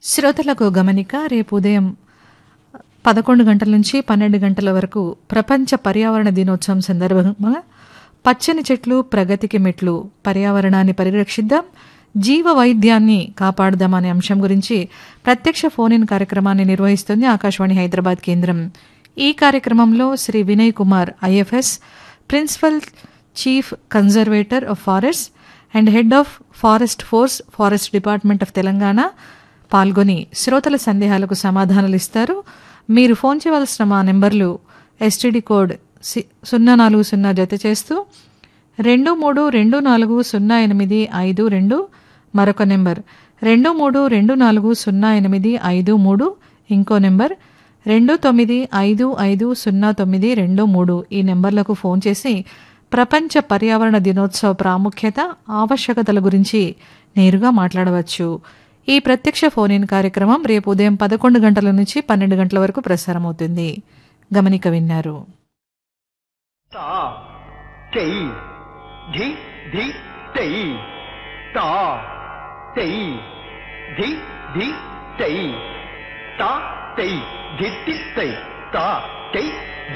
శ్రోతలకు గమనిక రేపు ఉదయం పదకొండు గంటల నుంచి పన్నెండు గంటల వరకు ప్రపంచ పర్యావరణ దినోత్సవం సందర్భంగా పచ్చని చెట్లు ప్రగతికి మెట్లు పర్యావరణాన్ని పరిరక్షిద్దాం జీవ వైద్యాన్ని కాపాడుదాం అనే అంశం గురించి ప్రత్యక్ష ఫోన్ ఇన్ కార్యక్రమాన్ని నిర్వహిస్తుంది ఆకాశవాణి హైదరాబాద్ కేంద్రం ఈ కార్యక్రమంలో Shri Vinay Kumar IFS principal chief conservator of forest and head of forest force forest department of Telangana పాల్గొని శ్రోతల సందేహాలకు సమాధానాలు ఇస్తారు మీరు ఫోన్ చేయవలసిన మా నెంబర్లు ఎస్టీడీ కోడ్ సి- సున్నా నాలుగు సున్నా జత చేస్తూ రెండు మూడు రెండు నాలుగు సున్నా ఎనిమిది ఐదు రెండు మరొక నెంబర్ రెండు మూడు రెండు నాలుగు సున్నా ఎనిమిది ఐదు మూడు ఇంకో నెంబర్ రెండు తొమ్మిది ఐదు ఐదు సున్నా తొమ్మిది రెండు మూడు ఈ నెంబర్లకు ఫోన్ చేసి ప్రపంచ పర్యావరణ దినోత్సవ ప్రాముఖ్యత ఆవశ్యకతల గురించి నేరుగా మాట్లాడవచ్చు ఈ ప్రత్యక్ష ఫోన్ ఇన్ కార్యక్రమం రేపు ఉదయం పదకొండు గంటల నుంచి పన్నెండు గంటల వరకు ప్రసారమవుతుంది గమనిక విన్నారు తా చై ధి ధి తై తా తై ధి ధి తై తా తై ధి తి తై తా తై